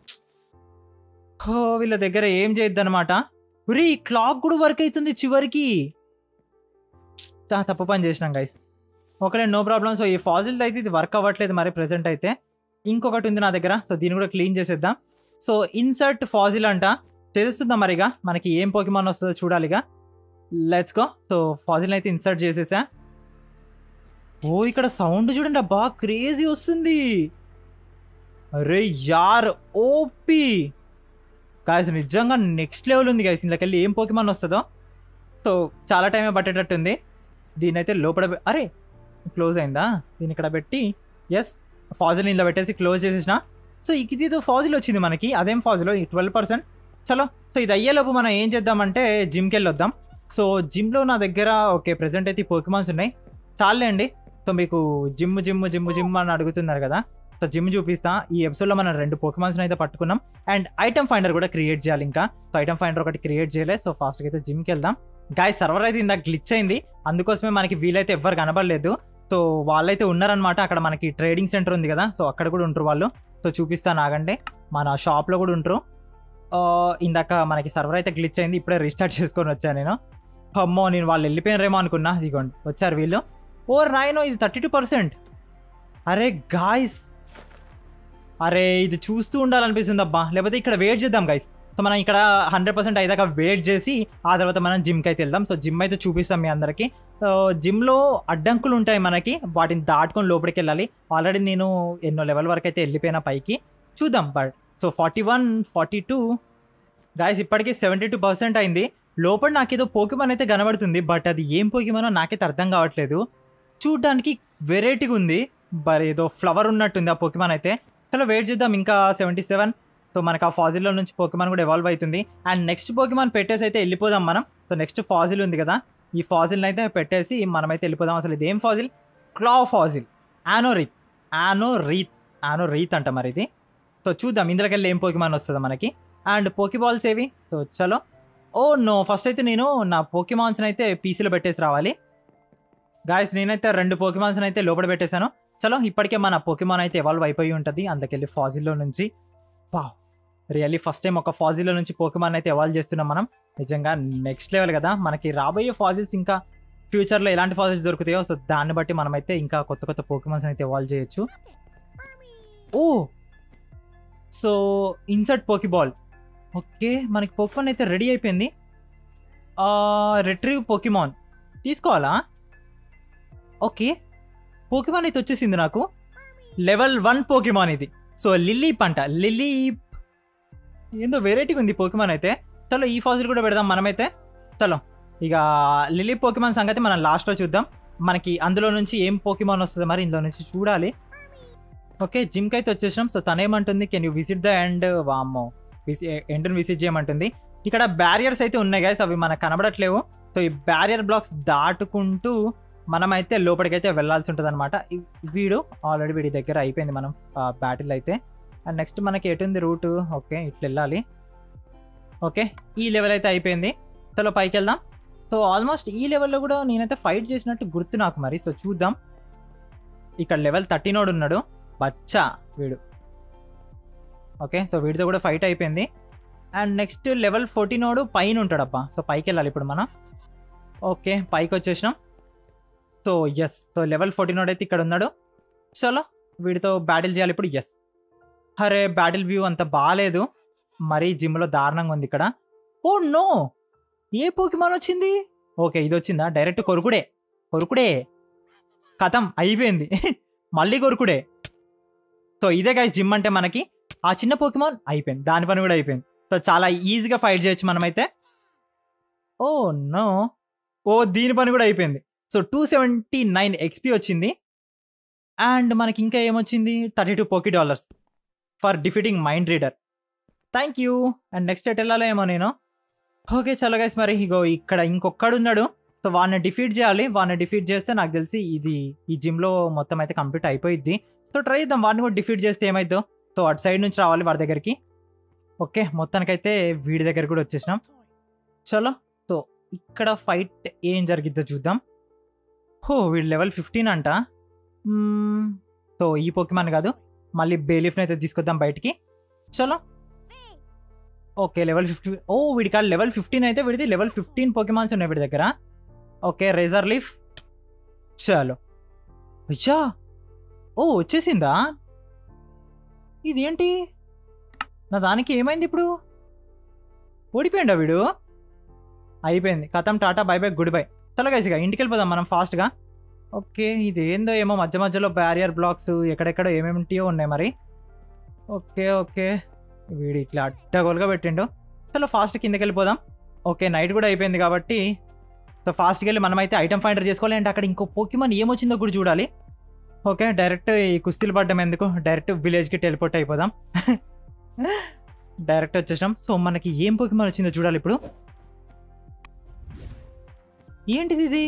S1: హో వీళ్ళ దగ్గర ఏం చేయొద్దనమాట ఉరి క్లాక్ కూడా వర్క్ అవుతుంది చివరికి చా, తప్పు పని చేసినాం గైస్ ఒకటే నో ప్రాబ్లం సో ఈ ఫాజిల్ అయితే ఇది వర్క్ అవ్వట్లేదు మరి ప్రెసెంట్ అయితే ఇంకొకటి ఉంది నా దగ్గర సో దీన్ని కూడా క్లీన్ చేసేద్దాం సో ఇన్సర్ట్ ఫాజిల్ అంట చేసేస్తుందాం మరిగా మనకి ఏం పోకిమాన్ వస్తుందో చూడాలిగా లెట్స్ గో సో ఫాజిల్ అయితే ఇన్సర్ట్ చేసేసా ఓ ఇక్కడ సౌండ్ చూడండి అబ్బా క్రేజీ వస్తుంది అరే యార్ ఓపి గాయస్ నిజంగా నెక్స్ట్ లెవెల్ ఉంది గాయస్ ఇందులోకి వెళ్ళి ఏం పోకిమాన్ వస్తుందో సో చాలా టైమే పట్టేటట్టుంది దీని అయితే లోపల పె- అరే క్లోజ్ అయిందా దీన్ని ఇక్కడ పెట్టి ఎస్ ఫాజిల్ ఇందులో పెట్టేసి క్లోజ్ చేసేసిన సో ఇది ఏదో ఫాజిల్ వచ్చింది మనకి అదేం ఫాజిల్ ట్వెల్వ్ పర్సెంట్ చలో సో ఇది అయ్యేలోపు మనం ఏం చేద్దామంటే జిమ్కి వెళ్ళి వద్దాం సో జిమ్లో నా దగ్గర ఓకే ప్రెసెంట్ అయితే పోకిమాన్స్ ఉన్నాయి చాలే అండి సో మీకు జిమ్ జిమ్ జిమ్ జిమ్ అని అడుగుతున్నారు కదా సో జిమ్ చూపిస్తా ఈ ఎపిసోడ్లో మనం రెండు పోకిమాన్స్ అయితే పట్టుకున్నాం అండ్ ఐటమ్ ఫైండర్ కూడా క్రియేట్ చేయాలి ఇంకా సో ఐటమ్ ఫైండర్ ఒకటి క్రియేట్ చేయలే సో ఫాస్ట్గా అయితే జిమ్కి వెళ్దాం గాయ సర్వర్ అయితే ఇందాక గ్లిచ్ అయింది అందుకోసమే మనకి వీలైతే ఎవ్వరు కనబడలేదు సో వాళ్ళైతే ఉన్నారనమాట అక్కడ మనకి ట్రేడింగ్ సెంటర్ ఉంది కదా సో అక్కడ కూడా ఉంటారు వాళ్ళు సో చూపిస్తాను ఆగండి మన షాప్లో కూడా ఉంటారు ఆ, ఇందాక మనకి సర్వర్ అయితే గ్లిచ్ అయింది ఇప్పుడే రీస్టార్ట్ చేసుకొని వచ్చాను నేను అమ్మో నేను వాళ్ళు వెళ్ళిపోయినారేమో అనుకున్నా ఇదిగోండి వచ్చారు వీళ్ళు ఓ రాయనో ఇది థర్టీ టూ పర్సెంట్ అరే గాయస్ అరే ఇది చూస్తూ ఉండాలనిపిస్తుంది అబ్బా లేకపోతే ఇక్కడ వెయిట్ చేద్దాం గైస్ సో మనం ఇక్కడ హండ్రెడ్ పర్సెంట్ అయ్యాక వెయిట్ చేసి ఆ తర్వాత మనం జిమ్కి అయితే వెళ్దాం సో జిమ్ అయితే చూపిస్తాం మీ అందరికీ సో జిమ్లో అడ్డంకులు ఉంటాయి మనకి వాటిని దాటుకొని లోపలికి వెళ్ళాలి ఆల్రెడీ నేను ఎన్నో లెవెల్ వరకు అయితే వెళ్ళిపోయిన పైకి చూద్దాం but so forty one forty two guys ఇప్పటికీ సెవెంటీ టూ పర్సెంట్ అయింది లోపల నాకేదో పోకిమాన్ అయితే కనబడుతుంది బట్ అది ఏం పోకిమానో నాకైతే అర్థం కావట్లేదు చూడ్డానికి వెరైటీగా ఉంది మరి ఏదో ఫ్లవర్ ఉన్నట్టుంది ఆ పోకిమాన్ అయితే చలో వెయిట్ చేద్దాం ఇంకా సెవెంటీ సెవెన్ సో మనకు ఆ ఫాజిల్లో నుంచి పోకిమాన్ కూడా ఎవాల్వ్ అవుతుంది అండ్ నెక్స్ట్ పోకిమాన్ పెట్టేసి అయితే వెళ్ళిపోదాం మనం సో నెక్స్ట్ ఫాజిల్ ఉంది కదా ఈ ఫాజిల్ని అయితే పెట్టేసి మనమైతే వెళ్ళిపోదాం అసలు ఇదేం ఫాజిల్ క్లా ఫాజిల్ ఆనో రీత్ ఆనో రీత్ ఆనో రీత్ అంట మరి ఇది సో చూద్దాం ఇందులోకి వెళ్ళి ఏం పోకిమాన్ వస్తుందో మనకి అండ్ పోకీబాల్స్ ఏవి సో చలో ఓ నో ఫస్ట్ అయితే నేను నా పోకిమాన్స్ని అయితే పీసీలో పెట్టేసి రావాలి గాయస్ నేనైతే రెండు పోకిమాన్స్ని అయితే లోపల పెట్టేశాను చలో ఇప్పటికే మన పోకిమాన్ అయితే ఎవాల్వ్ అయిపోయి ఉంటుంది అందుకెళ్ళి ఫాజిల్లో నుంచి వా రియల్లీ ఫస్ట్ టైం ఒక ఫాజిల్లో నుంచి పోకిమాన్ అయితే ఎవాల్వ్ చేస్తున్నాం మనం నిజంగా నెక్స్ట్ లెవెల్ కదా మనకి రాబోయే ఫాజిల్స్ ఇంకా ఫ్యూచర్లో ఎలాంటి ఫాజిల్స్ దొరుకుతాయో సో దాన్ని బట్టి మనమైతే ఇంకా కొత్త కొత్త పోకిమాన్స్ అయితే ఎవాల్వ్ చేయొచ్చు oh so insert Pokeball okay మనకి పోకిమాన్ అయితే రెడీ అయిపోయింది రిట్రీవ్ పోకిమాన్ తీసుకోవాలా ఓకే పోకిమాన్ అయితే వచ్చేసింది నాకు లెవెల్ వన్ పోకిమాన్ ఇది సో లిల్లీ పంట లిల్లీ ఏందో వెరైటీగా ఉంది పోకిమాన్ అయితే చలో ఈ ఫాజిల్ కూడా పెడదాం మనమైతే చలో ఇక లిల్లీ పోకిమాన్ సంగతి మనం లాస్ట్లో చూద్దాం మనకి అందులో నుంచి ఏం పోకిమాన్ వస్తుంది మరి ఇందులో నుంచి చూడాలి ఓకే జిమ్కి అయితే వచ్చేసినాం సో తనేమంటుంది can you visit the end వామ్మో విసి ఎండ్ని విజిట్ చేయమంటుంది ఇక్కడ బ్యారియర్స్ అయితే ఉన్నాయి గైస్ అవి మనకు కనబడట్లేవు సో ఈ బ్యారియర్ బ్లాక్స్ దాటుకుంటూ మనమైతే లోపలికైతే వెళ్ళాల్సి ఉంటుంది అనమాట వీడు ఆల్రెడీ వీడి దగ్గర అయిపోయింది మనం బ్యాటిల్ అయితే అండ్ నెక్స్ట్ మనకి ఎటుంది రూట్ ఓకే ఇట్లా వెళ్ళాలి ఓకే ఈ లెవెల్ అయితే అయిపోయింది చలో పైకి వెళ్దాం సో ఆల్మోస్ట్ ఈ లెవెల్లో కూడా నేనైతే ఫైట్ చేసినట్టు గుర్తు నాకు మరి సో చూద్దాం ఇక్కడ లెవెల్ థర్టీనోడు ఉన్నాడు బచ్చా వీడు ఓకే సో వీడితో కూడా ఫైట్ అయిపోయింది అండ్ నెక్స్ట్ లెవెల్ ఫోర్టీనోడు పైన ఉంటాడబ్బా సో పైకి వెళ్ళాలి ఇప్పుడు మనం ఓకే పైకి వచ్చేసినాం సో ఎస్ సో లెవెల్ ఫోర్టీనోడు అయితే ఇక్కడ ఉన్నాడు చలో వీడితో బ్యాటిల్ చేయాలి ఇప్పుడు ఎస్ అరే బ్యాటిల్ వ్యూ అంత బాగాలేదు మరీ జిమ్లో దారుణంగా ఉంది ఇక్కడ ఓ నో ఏ పోకిమాన్ వచ్చింది ఓకే ఇది వచ్చిందా డైరెక్ట్ కొరుకుడే కొరుకుడే కథం అయిపోయింది మళ్ళీ కొరుకుడే సో ఇదే గాయ జిమ్ అంటే మనకి ఆ చిన్న పోకిమాన్ అయిపోయింది దాని పని కూడా అయిపోయింది సో చాలా ఈజీగా ఫైట్ చేయొచ్చు మనమైతే ఓ నో ఓ దీని పని కూడా అయిపోయింది so two seventy nine XP వచ్చింది అండ్ మనకి ఇంకా ఏమొచ్చింది thirty two Poke dollars for defeating mind reader thank you and next ఎట్ వెళ్ళాలో ఏమో నేను ఓకే చలో గైస్ మరి ఇగో ఇక్కడ ఇంకొక్కడు ఉన్నాడు సో వాడిని డిఫీట్ చేయాలి వాడిని డిఫీట్ చేస్తే నాకు తెలిసి ఇది ఈ జిమ్లో మొత్తం అయితే కంప్లీట్ అయిపోయిద్ది సో ట్రై చేద్దాం వాడిని కూడా డిఫీట్ చేస్తే ఏమైద్దో సో అటు సైడ్ నుంచి రావాలి వాడి దగ్గరికి ఓకే మొత్తానికైతే వీడి దగ్గర కూడా వచ్చేసినాం చలో సో ఇక్కడ ఫైట్ ఏం జరిగిద్దో చూద్దాం హో వీడు లెవెల్ ఫిఫ్టీన్ అంట మ్మ్, సో ఈ పోకిమాన్ కాదు మళ్ళీ బేలీఫ్ని అయితే తీసుకొద్దాం బయటికి చలో ఓకే లెవెల్ ఫిఫ్టీ ఓ వీడి కాదు లెవెల్ ఫిఫ్టీన్ అయితే వీడిది లెవెల్ ఫిఫ్టీన్ పోకిమాన్స్ ఉన్నాయి వీడి దగ్గర ఓకే రేజర్ లీఫ్ చలో అయ్యా ఓ వచ్చేసిందా ఇదేంటి నా దానికి ఏమైంది ఇప్పుడు ఓడిపోయిండా వీడు అయిపోయింది కథం tata bye bye goodbye చలో గైస్ ఇక ఇంటికి వెళ్ళిపోదాం మనం ఫాస్ట్గా ఓకే ఇది ఏందో ఏమో మధ్య మధ్యలో బ్యారియర్ బ్లాక్స్ ఎక్కడెక్కడో ఏమేమిటియో ఉన్నాయి మరి ఓకే ఓకే వీడు ఇట్లా అడ్డగోలుగా పెట్టిండు చలో ఫాస్ట్ కిందకి వెళ్ళిపోదాం ఓకే నైట్ కూడా అయిపోయింది కాబట్టి సో ఫాస్ట్కి వెళ్ళి మనమైతే ఐటమ్ ఫైండర్ చేసుకోవాలి అంటే అక్కడ ఇంకో పోకిమాన్ ఏమొచ్చిందో కూడా చూడాలి ఓకే డైరెక్ట్ ఈ కుస్తీలు పడ్డం ఎందుకు డైరెక్ట్ విలేజ్కి టెలిపోర్ట్ అయిపోదాం డైరెక్ట్ వచ్చేసాం సో మనకి ఏం పోకిమాన్ వచ్చిందో చూడాలి ఇప్పుడు ఏంటిది ఇది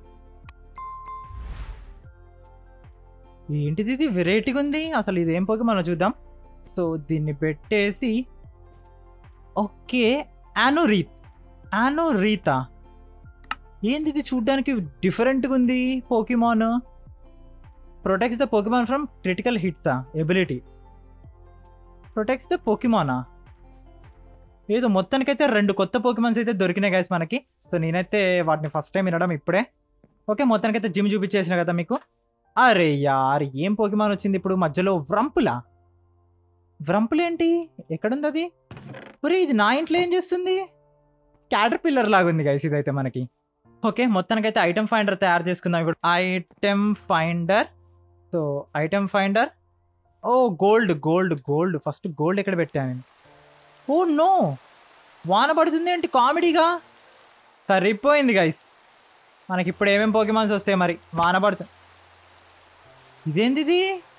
S1: ఏంటిది ఇది వెరైటీగా ఉంది అసలు ఇది ఏం పోకి మనం చూద్దాం సో దీన్ని పెట్టేసి ఓకే యానోరీత్ యానోరీతా ఏంది ఇది చూడ్డానికి డిఫరెంట్గా ఉంది Pokemon protects the Pokemon from critical హిట్సా ఎబిలిటీ ప్రొటెక్ట్స్ ద పోకిమానా ఏదో మొత్తానికైతే రెండు కొత్త పోకిమాన్స్ అయితే దొరికినాయి గైస్ మనకి సో నేనైతే వాటిని ఫస్ట్ టైం వినడం ఇప్పుడే ఓకే మొత్తానికైతే జిమ్ చూపించేసిన కదా మీకు అరే యార్ ఏం పోకిమాన్ వచ్చింది ఇప్పుడు మధ్యలో వ్రంపులా వ్రంపులేంటి ఎక్కడుంది అది ఒరే ఇది నా ఇంట్లో ఏం చేస్తుంది క్యాటర్ పిల్లర్ లాగా ఉంది గైస్ ఇదైతే మనకి ఓకే మొత్తానికైతే ఐటమ్ ఫైండర్ తయారు చేసుకుందాం ఇప్పుడు item finder so item finder oh gold gold gold first gold ఎక్కడ పెట్టాను నేను ఓ నో వాన పడుతుంది ఏంటి కామెడీగా సరిపోయింది గైస్ మనకి ఇప్పుడు ఏమేం పోకిమాన్స్ వస్తాయి మరి వాన పడుతుంది ఇదేంది ఇది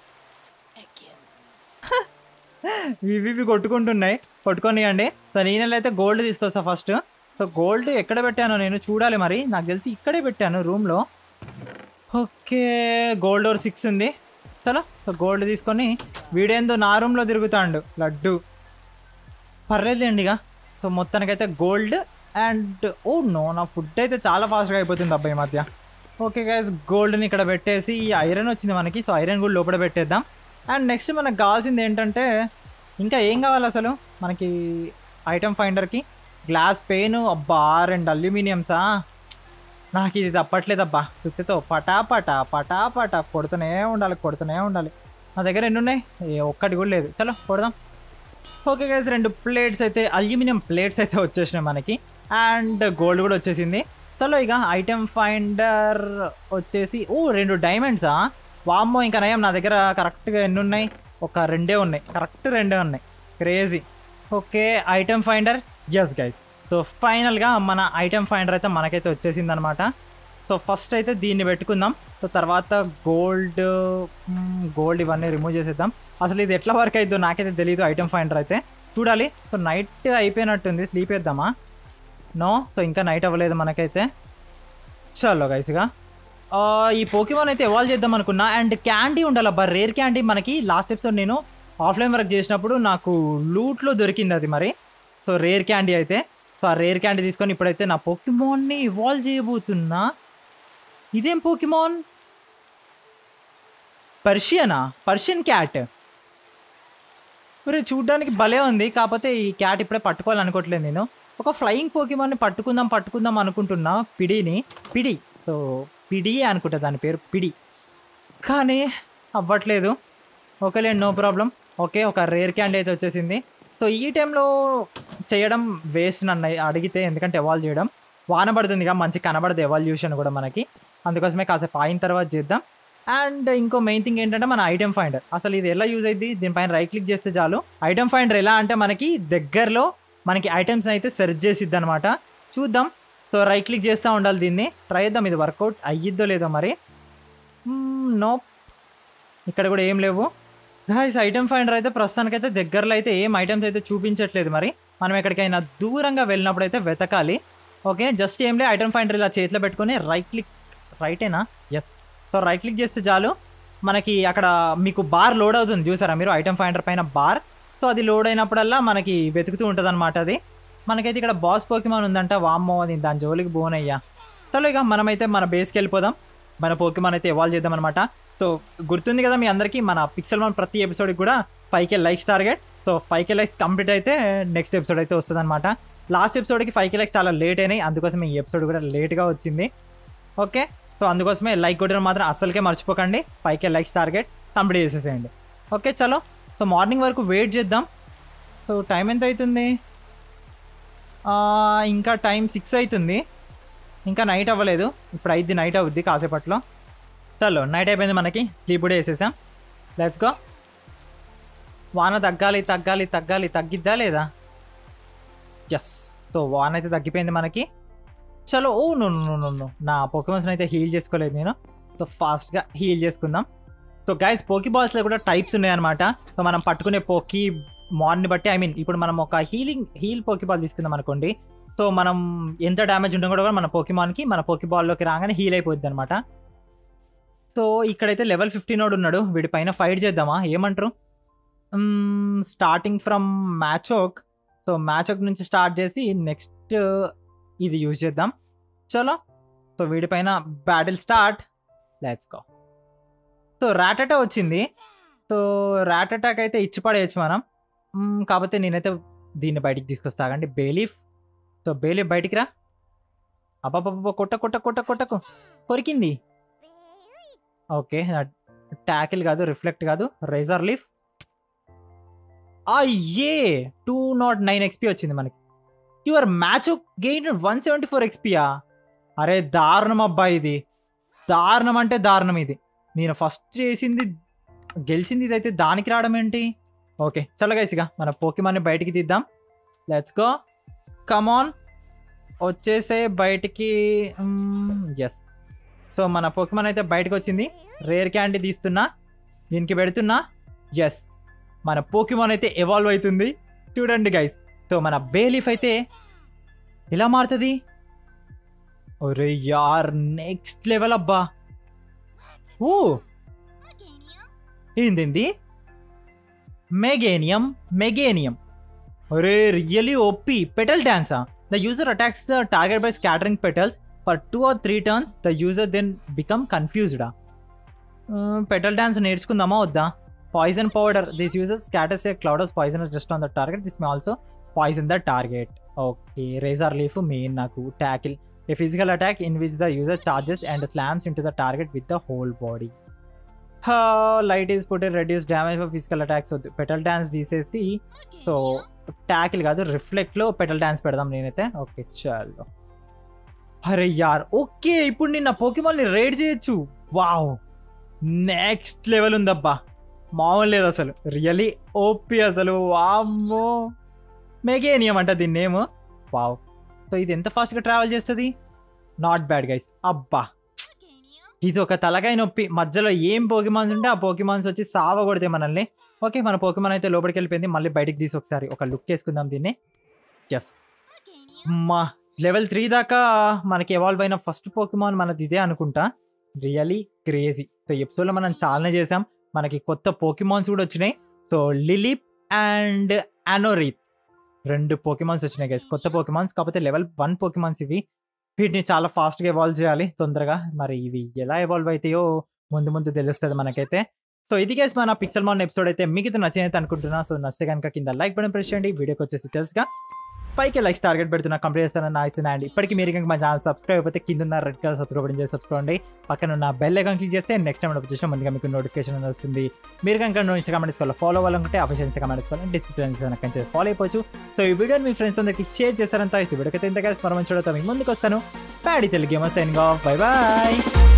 S1: ఇవి ఇవి కొట్టుకుంటున్నాయి కొట్టుకొనియండి సో నేను అయితే గోల్డ్ తీసుకొస్తా ఫస్ట్ సో గోల్డ్ ఎక్కడ పెట్టానో నేను చూడాలి మరి నాకు తెలిసి ఇక్కడే పెట్టాను రూమ్లో ఓకే గోల్డ్ ఓర్ సిక్స్ ఉంది చలో సో గోల్డ్ తీసుకొని వీడేందో నా రూమ్లో తిరుగుతాండు లడ్డు పర్లేదులేండి ఇక సో మొత్తానికైతే గోల్డ్ అండ్ ఓ నో నా ఫుడ్ అయితే చాలా ఫాస్ట్గా అయిపోతుంది అబ్బాయి ఈ మధ్య ఓకే గైస్ గోల్డ్ని ఇక్కడ పెట్టేసి ఈ ఐరన్ వచ్చింది మనకి సో ఐరన్ కూడా లోపల పెట్టేద్దాం అండ్ నెక్స్ట్ మనకు కావాల్సింది ఏంటంటే ఇంకా ఏం కావాలి అసలు మనకి ఐటమ్ ఫైండర్కి గ్లాస్ పెయిన్ అబ్బా రెండు అల్యూమినియంసా నాకు ఇది తప్పట్లేదబ్బా సుత్తితో పటా పటా పటా పటా కొడుతూనే ఉండాలి కొడుతూనే ఉండాలి నా దగ్గర ఎన్ని ఉన్నాయి ఏ ఒక్కటి కూడా లేదు చలో కొడదాం ఓకే గైస్ రెండు ప్లేట్స్ అయితే అల్యూమినియం ప్లేట్స్ అయితే వచ్చేసినాయి మనకి అండ్ గోల్డ్ కూడా వచ్చేసింది చలో ఇక ఐటమ్ ఫైండర్ వచ్చేసి ఓ రెండు డైమండ్సా వామ్మో ఇంకా నయం నా దగ్గర కరెక్ట్గా ఎన్ని ఉన్నాయి ఒక రెండే ఉన్నాయి కరెక్ట్ రెండే ఉన్నాయి crazy okay item finder yes guys so ఫైనల్గా మన ఐటమ్ ఫైండర్ అయితే మనకైతే వచ్చేసింది అనమాట సో ఫస్ట్ అయితే దీన్ని పెట్టుకుందాం సో తర్వాత గోల్డ్ గోల్డ్ ఇవన్నీ రిమూవ్ చేసేద్దాం అసలు ఇది ఎట్లా వర్క్ అవుతుందో నాకైతే తెలియదు ఐటమ్ ఫైండర్ అయితే చూడాలి సో నైట్ అయిపోయినట్టుంది స్లీప్ వేద్దామా నో సో ఇంకా నైట్ అవ్వలేదు మనకైతే చలో గైస్గా ఈ పోకిమాన్ అయితే ఎవాల్వ్ చేద్దాం అనుకున్నా అండ్ క్యాండీ ఉండాలి అబ్బా రేర్ క్యాండీ మనకి లాస్ట్ ఎపిసోడ్ నేను ఆఫ్లైన్ వర్క్ చేసినప్పుడు నాకు లూట్లో దొరికింది అది మరి సో రేర్ క్యాండీ అయితే సో ఆ రేర్ క్యాండీ తీసుకొని ఇప్పుడైతే నా పోకిమాన్ని ఇవాల్వ్ చేయబోతున్నా ఇదేం పోకిమాన్ పర్షియనా పర్షియన్ క్యాట్ మరి చూడ్డానికి భలే ఉంది కాకపోతే ఈ క్యాట్ ఇప్పుడే పట్టుకోవాలనుకోవట్లేదు నేను ఒక ఫ్లయింగ్ పోకిమాన్ని పట్టుకుందాం పట్టుకుందాం అనుకుంటున్నా పిడిని పిడి సో పిడి అనుకుంటా దాని పేరు పిడి కానీ అవ్వట్లేదు ఓకేలే నో ప్రాబ్లం ఓకే ఒక రేర్ క్యాండీ అయితే వచ్చేసింది సో ఈ టైంలో చేయడం వేస్ట్ నన్ను అడిగితే ఎందుకంటే ఎవాల్వ్ చేయడం వాన పడుతుందిగా మంచి కనబడదు ఎవాల్యూషన్ కూడా మనకి అందుకోసమే కాసేపు అయిన తర్వాత చేద్దాం అండ్ ఇంకో మెయిన్ థింగ్ ఏంటంటే మన ఐటమ్ ఫైండర్ అసలు ఇది ఎలా యూజ్ అయింది దీనిపైన రైట్ క్లిక్ చేస్తే చాలు ఐటమ్ ఫైండర్ ఎలా అంటే మనకి దగ్గరలో మనకి ఐటమ్స్ అయితే సెర్చ్ చేసిద్ది అనమాట చూద్దాం సో రైట్ క్లిక్ చేస్తూ ఉండాలి దీన్ని ట్రై చేద్దాం ఇది వర్కౌట్ అయ్యిద్దో లేదో మరి నో ఇక్కడ కూడా ఏం లేవు గాయస్ ఐటమ్ ఫైండర్ అయితే ప్రస్తుతానికైతే దగ్గరలో అయితే ఏం ఐటమ్స్ అయితే చూపించట్లేదు మరి మనం ఎక్కడికైనా దూరంగా వెళ్ళినప్పుడు అయితే వెతకాలి ఓకే జస్ట్ ఏం లేదు ఐటమ్ ఫైండర్ ఇలా చేతిలో పెట్టుకొని రైట్ క్లిక్ రైటేనా ఎస్ సో రైట్ క్లిక్ చేస్తే చాలు మనకి అక్కడ మీకు బార్ లోడ్ అవుతుంది చూసారా మీరు ఐటమ్ ఫైండర్ పైన బార్ సో అది లోడ్ అయినప్పుడల్లా మనకి వెతుకుతూ ఉంటుంది అనమాట అది మనకైతే ఇక్కడ బాస్ పోకిమాన్ ఉందంట వామ్మో అది దాని జోలికి బోనయ్యా చలో ఇక మనమైతే మన బేస్కి వెళ్ళిపోదాం మన పోకిమాన్ అయితే ఎవాల్వ్ చేద్దాం అనమాట సో గుర్తుంది కదా మీ అందరికీ మన పిక్సెల్ వన్ ప్రతి ఎపిసోడ్కి కూడా five K likes target so five K likes complete అయితే నెక్స్ట్ ఎపిసోడ్ అయితే వస్తుంది అనమాట లాస్ట్ ఎపిసోడ్కి ఫైవ్ కే లైక్స్ చాలా లేట్ అయినాయి అందుకోసం ఈ ఎపిసోడ్ కూడా లేట్గా వచ్చింది ఓకే సో అందుకోసమే లైక్ కొట్టడం మాత్రం అస్సలకే మర్చిపోకండి five K likes target complete చేసేసేయండి ఓకే చలో సో మార్నింగ్ వరకు వెయిట్ చేద్దాం సో టైం ఎంత అవుతుంది ఇంకా టైం సిక్స్ అవుతుంది ఇంకా నైట్ అవ్వలేదు ఇప్పుడు ఐదు నైట్ అవుద్ది కాసేపట్లో చలో నైట్ అయిపోయింది మనకి స్లీప్ కూడా వేసేసాం లెట్స్ గో వాన తగ్గాలి తగ్గాలి తగ్గాలి తగ్గిద్దా లేదా ఎస్ సో వాన అయితే తగ్గిపోయింది మనకి చలో oh no no no no నా పోకిమాన్స్ని అయితే హీల్ చేసుకోలేదు నేను సో ఫాస్ట్గా హీల్ చేసుకుందాం సో గైస్ పోకీ బాల్స్లో కూడా టైప్స్ ఉన్నాయన్నమాట సో మనం పట్టుకునే పోకీ మార్ని బట్టి ఐ మీన్ ఇప్పుడు మనం ఒక హీలింగ్ హీల్ పోకీ బాల్ తీసుకుందాం అనుకోండి సో మనం ఎంత డ్యామేజ్ ఉంటుందో కూడా మన పోకిమాన్కి మన పోకీ బాల్లోకి రాగానే హీల్ అయిపోద్ది అనమాట సో ఇక్కడైతే లెవెల్ ఫిఫ్టీన్ వాడు ఉన్నాడు వీడి పైన ఫైట్ చేద్దామా ఏమంటారు starting from Machoke so Machoke నుంచి స్టార్ట్ చేసి నెక్స్ట్ ఇది యూజ్ చేద్దాం చలో సో వీడిపైన battle start let's go so rat attack వచ్చింది సో ర్యాట్ అటాక్ అయితే ఇచ్చి పడేయచ్చు మనం మ్మ్, కాకపోతే నేనైతే దీన్ని బయటికి తీసుకొస్తాగండి బేలీఫ్ సో బేలీఫ్ బయటికి రా అబ్బాబ్బా కొట్ట కొట్ట కొట్ట కొట్టకు కొరికింది ఓకే ట్యాకిల్ కాదు రిఫ్లెక్ట్ కాదు రేజర్ లీఫ్ అయ్యే టూ నాట్ నైన్ ఎక్స్పీ వచ్చింది మనకి your match gain one seventy four ఎక్స్పీయా అరే దారుణం అబ్బా ఇది దారుణం అంటే దారుణం ఇది నేను ఫస్ట్ చేసింది గెలిచింది ఇదైతే దానికి రావడం ఏంటి ఓకే చల్లగైసిగా మన పోకిమాన్ని బయటికి తీద్దాం లెట్స్ గో కమాన్ వచ్చేసే బయటికి ఎస్ సో మన పోకిమాన్ అయితే బయటకు వచ్చింది రేర్ క్యాండీ తీస్తున్నా దీనికి పెడుతున్నా ఎస్ మన పోకిమాన్ అయితే ఎవాల్వ్ అవుతుంది చూడండి గైస్ సో మన బేలీఫ్ అయితే ఎలా మారుతుంది ఒరే యార్ నెక్స్ట్ లెవెల్ అబ్బా ఓ ఏంది మెగేనియం మెగేనియం ఒరే రియలీ ఓపీ పెటల్ డాన్సా the user attacks the target by scattering petals for two or three turns the user then become కన్ఫ్యూజ్డా పెటల్ డాన్స్ నేర్చుకుందామా వద్దా poison powder this user scatters a cloud of poison just on the target this may also poison the target okay razor leaf main నాకు tackle a physical attack in which the user charges and slams into the target with the whole body light is put reduce damage for physical attacks వద్దు petal dance తీసేసి so tackle కాదు రిఫ్లెక్ట్లో petal dance పెడదాం నేనైతే okay చాలు అరే యార్ okay ఇప్పుడు నేను నా పోకిమాల్ని రైడ్ చేయొచ్చు వావ్ నెక్స్ట్ లెవెల్ ఉందబ్బా మామూలు లేదు అసలు రియలీ ఓపీ అసలు వామ్మో మెగేనియం అంట దీని నేమ్ వావ్ సో ఇది ఎంత ఫాస్ట్గా ట్రావెల్ చేస్తుంది నాట్ బ్యాడ్ గైస్ అబ్బా ఇది ఒక తలకాయ నొప్పి మధ్యలో ఏం పోకిమాన్స్ ఉంటే ఆ పోకిమాన్స్ వచ్చి సావ కొడితే మనల్ని ఓకే మన పోకిమాన్ అయితే లోపలికి వెళ్ళిపోయింది మళ్ళీ బయటికి తీసి ఒకసారి ఒక లుక్ వేసుకుందాం దీన్ని ఎస్ మా లెవెల్ త్రీ దాకా మనకి ఎవాల్వ్ అయిన ఫస్ట్ పోకిమాన్ మనది ఇదే అనుకుంటా రియలీ క్రేజీ సో ఎపిసోడ్లో మనం చాలానే చేసాం మనకి కొత్త పోకిమాన్స్ కూడా వచ్చినాయి సో లిలిప్ అండ్ అనోరీత్ రెండు పోకిమాన్స్ వచ్చినాయి గైస్ కొత్త పోకిమాన్స్ కాకపోతే లెవెల్ వన్ పోకిమాన్స్ ఇవి వీటిని చాలా ఫాస్ట్గా ఎవాల్వ్ చేయాలి తొందరగా మరి ఇవి ఎలా ఎవాల్వ్ అవుతాయో ముందు ముందు తెలుస్తుంది మనకైతే సో ఇది గైస్ మన పిక్సెల్ మాన్ ఎపిసోడ్ అయితే మీకు నచ్చినైతే అనుకుంటున్నా సో నచ్చితే కనుక కింద లైక్ బటన్ ప్రెస్ చేయండి వీడియోకి వచ్చేసి తెలుసుగా పైకి లైక్ టార్గెట్ పెడుతున్నా కంప్లీట్ చేస్తానని ఆశిస్తున్నా అండ్ ఇప్పటికీ మీరు కనుక మా ఛానల్ సబ్స్క్రైబ్ అయిపోతే కింద ఉన్న రెడ్ కలర్ సబ్స్క్రైబ్ చేసి సబ్స్క్రైబ్ అండి పక్కన ఉన్న బెల్ ఐకాన్ క్లిక్ చేస్తే నెక్స్ట్ టైం వచ్చేసిన ముందుగా మీకు నోటిఫికేషన్ వస్తుంది మీరు కనుక ఇన్స్టాగ్రామ్ డిస్కోలో ఫాలో అవ్వాలనుకుంటే అఫీషియల్ ఇన్స్టాగ్రామ్ డిస్కోలో డిస్క్రిప్షన్ ఫాలో అయిపోవచ్చు సో ఈ వీడియోని మీ ఫ్రెండ్స్ అందరికి షేర్ చేస్తారంతా ఈ వీడియోకి ఎంత మరో మంచి చూడతాం మీకు ముందుకు వస్తాను ప్యాడీ తెలుగు గేమర్ సైన్ గా బై బాయ్